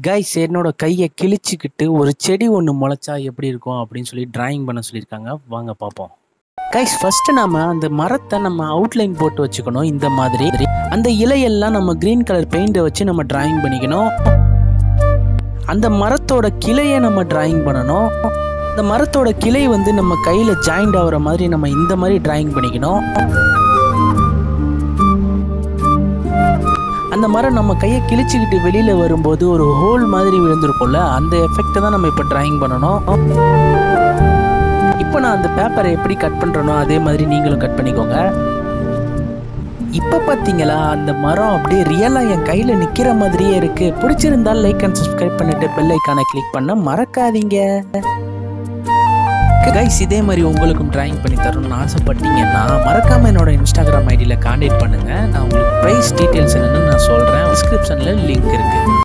guys என்னோட கையை கிழிச்சிக்கிட்டு ஒரு செடி ஒன்று முளைச்சா எப்படி இருக்கும் அப்படின்னு சொல்லி டிராயிங் பண்ண சொல்லியிருக்காங்க வாங்க பார்ப்போம் கைஸ் ஃபர்ஸ்ட் நாம அந்த மரத்தை நம்ம அவுட்லைன் போட்டு வச்சுக்கணும் இந்த மாதிரி அந்த இலையெல்லாம் நம்ம கிரீன் கலர் பெயிண்டை வச்சு நம்ம டிராயிங் பண்ணிக்கணும் அந்த மரத்தோட கிளையை நம்ம டிராயிங் பண்ணணும் அந்த மரத்தோட கிளை வந்து நம்ம கையில் ஜாயிண்ட் ஆகுற மாதிரி நம்ம இந்த மாதிரி டிராயிங் பண்ணிக்கணும் அந்த மரம் நம்ம கையை கிழிச்சுக்கிட்டு வெளியில வரும்போது ஒரு ஹோல் மாதிரி விழுந்திருக்கும்ல அந்த எஃபெக்டை தான் நம்ம இப்போ டிராயிங் பண்ணணும் இப்போ நான் அந்த பேப்பரை எப்படி கட் பண்ணுறனோ அதே மாதிரி நீங்களும் கட் பண்ணிக்கோங்க இப்போ பார்த்தீங்களா அந்த மரம் அப்படியே ரியலாக என் கையில் நிற்கிற மாதிரியே இருக்கு பிடிச்சிருந்தால் லைக் அண்ட் சப்ஸ்கிரைப் பண்ணிட்டு பெல் ஐக்கானை கிளிக் பண்ண மறக்காதீங்க கைஸ் இதே மாதிரி உங்களுக்கும் டிராயிங் பண்ணி தரணும்னு ஆசைப்பட்டீங்கன்னா மறக்காம என்னோட இன்ஸ்டாகிராம் ஐடியில் காண்டாக்ட் பண்ணுங்க நான் உங்களுக்கு ப்ரைஸ் டீட்டெயில்ஸ் என்னன்னு நான் சொல்கிறேன் டிஸ்கிரிப்ஷனில் லிங்க் இருக்கு